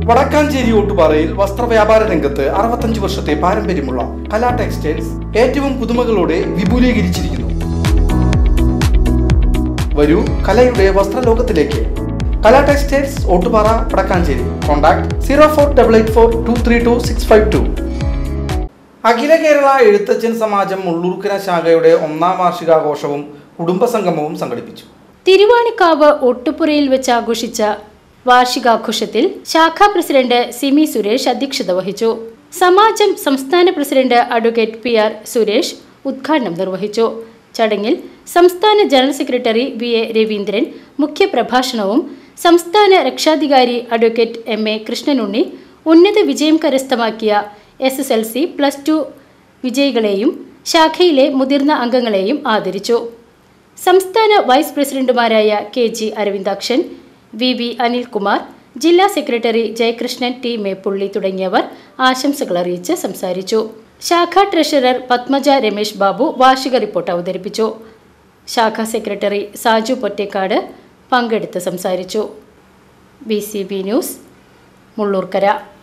വടക്കാഞ്ചേരി ഓട്ടുപാറയിൽ വസ്ത്രവ്യാപാര രംഗത്ത് അറുപത്തഞ്ച് വർഷത്തെ പാരമ്പര്യമുള്ള കലാ ടെക്സ്റ്റൈൽസ് ഏറ്റവും പുതുമകളോടെ വിപുലീകരിച്ചിരിക്കുന്നു വരൂ കലയുടെ വസ്ത്രലോകത്തിലേക്ക് Kala textiles Ottupara Vadakkanchery contact zero four double eight four two three two six five two അഖില കേരള എഴുത്തച്ഛൻ സമാജം മുള്ളൂർക്കര ശാഖയുടെ ഒന്നാം വാർഷികാഘോഷവും കുടുംബസംഗമവും സംഘടിപ്പിച്ചു തിരുവാണിക്കാവ് ഒട്ടുപുറയിൽ വെച്ച് ആഘോഷിച്ച വാർഷികാഘോഷത്തിൽ ശാഖാ പ്രസിഡന്റ് സിമി സുരേഷ് അധ്യക്ഷത വഹിച്ചു സമാജം സംസ്ഥാന president advocate P R Suresh ഉദ്ഘാടനം നിർവഹിച്ചു ചടങ്ങിൽ സംസ്ഥാന general secretary V A Raveendran മുഖ്യപ്രഭാഷണവും സംസ്ഥാന രക്ഷാധികാരി അഡ്വക്കേറ്റ് എം എ കൃഷ്ണനുണ്ണി ഉന്നത വിജയം കരസ്ഥമാക്കിയ S S L C plus two വിജയികളെയും ശാഖയിലെ മുതിർന്ന അംഗങ്ങളെയും ആദരിച്ചു സംസ്ഥാന വൈസ് പ്രസിഡന്റുമാരായ K G Aravindakshan V V Anilkumar ജില്ലാ സെക്രട്ടറി ജയകൃഷ്ണൻ ടി മേപ്പുള്ളി തുടങ്ങിയവർ ആശംസകൾ അറിയിച്ച് സംസാരിച്ചു ശാഖാ ട്രഷറർ പത്മജ രമേശ് ബാബു വാർഷിക റിപ്പോർട്ട് അവതരിപ്പിച്ചു ശാഖാ സെക്രട്ടറി സാജു പൊറ്റേക്കാട് പങ്കെടുത്ത് സംസാരിച്ചു B C B news Mullurkara